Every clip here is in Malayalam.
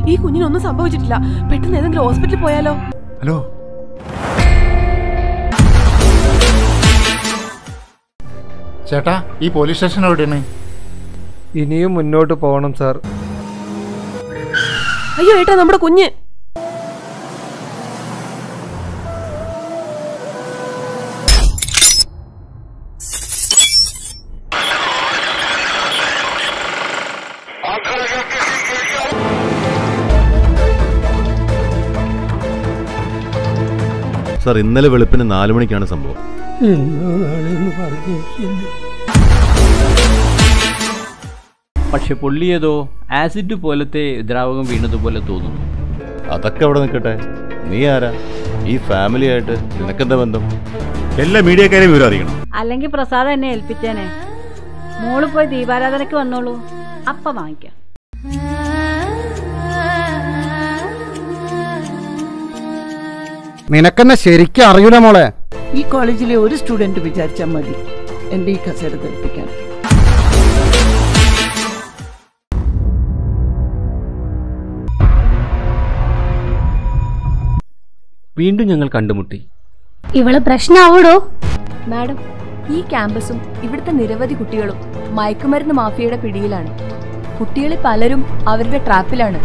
ഈ കുഞ്ഞിനൊന്നും സംഭവിച്ചിട്ടില്ല പെട്ടെന്ന് ഏതെങ്കിലും ഹോസ്പിറ്റലിൽ പോയാലോ ഹലോ ചേട്ടാ ഈ പോലീസ് സ്റ്റേഷൻ എവിടെയാണ് ഇനിയും മുന്നോട്ട് പോകണം സാർ അയ്യോ ഏട്ടാ നമ്മുടെ കുഞ്ഞ് സാർ ഇന്നലെ വെളുപ്പിന് നാലു മണിക്കാണ് സംഭവം പക്ഷെ പൊള്ളിയതോ ആസിഡ് പോലത്തെ ദ്രാവകം വീണതുപോലെ തോന്നുന്നു അതൊക്കെ അവിടെ നിൽക്കട്ടെ നീ ആരാ ഈ ഫാമിലി ആയിട്ട് നിനക്കെന്താ ബന്ധം എല്ലാ മീഡിയക്കാരെയും വിവരം അറിയണം അല്ലെങ്കിൽ പ്രസാദം എന്നെ ഏൽപ്പിച്ചേനെ മോള് പോയി ദീപാരാധനയ്ക്ക് വന്നോളൂ അപ്പ വാങ്ങിക്കാം നിനക്കെന്നെ ശരിക്കും അറിയൂല മോളെ ഈ കോളേജിലെ ഒരു സ്റ്റുഡന്റ് വിചാരിച്ചാൽ മതി എന്റെ ഈ കസേര തെറിപ്പിക്കാൻ വീണ്ടും ഞങ്ങൾ കണ്ടുമുട്ടി ഇവള് പ്രശ്നാവൂടോ മാഡം ഈ ക്യാമ്പസും ഇവിടുത്തെ നിരവധി കുട്ടികളും മയക്കുമരുന്ന് മാഫിയയുടെ പിടിയിലാണ് കുട്ടികളിൽ പലരും അവരുടെ ട്രാപ്പിലാണ്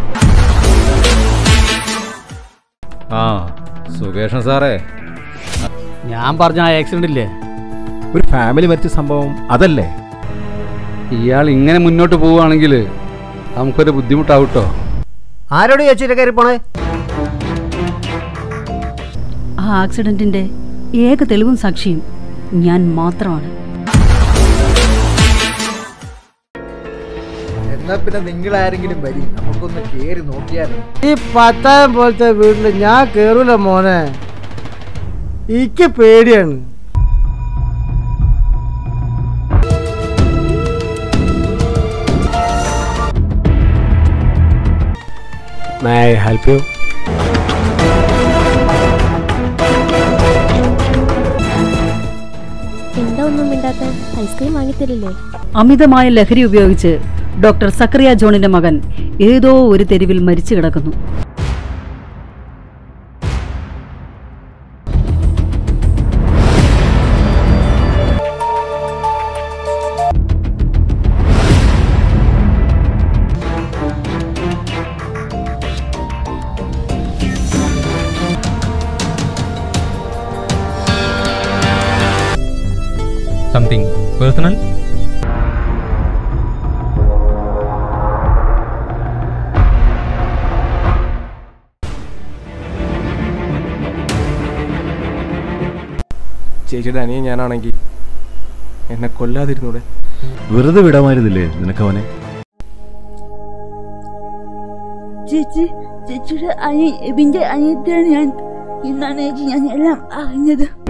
ആ സുകേഷൻ സാറേ ഞാൻ പറഞ്ഞ ആ ആക്സിഡന്റ് ഇല്ലേ ഒരു ഫാമിലി മരിച്ച സംഭവം അതല്ലേ ഇയാൾ ഇങ്ങനെ മുന്നോട്ട് പോവുകയാണെങ്കിൽ നമുക്കൊരു ബുദ്ധിമുട്ടാവൂട്ടോ ആരോട് ചോദിച്ചിട്ട് കയറി പോണേ ആ ആക്സിഡന്റിന്റെ ഏക തെളിവും സാക്ഷിയും ഞാൻ മാത്രമാണ് എന്നാ പിന്നെ നിങ്ങൾ ആരെങ്കിലും വരി നമുക്കൊന്ന് കേറി നോക്കിയാലോ ഈ പത്തായം പോലത്തെ വീട്ടില് ഞാൻ കേറൂല മോനെ എനിക്ക് പേടിയാണ് ഹെൽപ്പ് യു എന്താ ഒന്നും മിണ്ടാത്ത ഐസ്ക്രീം വാങ്ങിത്തരില്ലേ അമിതമായ ലഹരി ഉപയോഗിച്ച് ഡോക്ടർ സക്രിയ ജോണിന്റെ മകൻ ഏതോ ഒരു തെരുവിൽ മരിച്ചു കിടക്കുന്നു സംതിങ് പേഴ്സണൽ ചേച്ചിയുടെ അനിയൻ ഞാനാണെങ്കിൽ എന്നെ കൊല്ലാതിരുന്നൂടെ വെറുതെ വിടാമായിരുന്നില്ലേ നിനക്കവനെ ചേച്ചി ചേച്ചിയുടെ അനിയ എബിന്റെ അനിയത്തിയാണ് ഞാൻ ഇന്നാണ് ചേച്ചി ഞാൻ എല്ലാം അറിഞ്ഞത്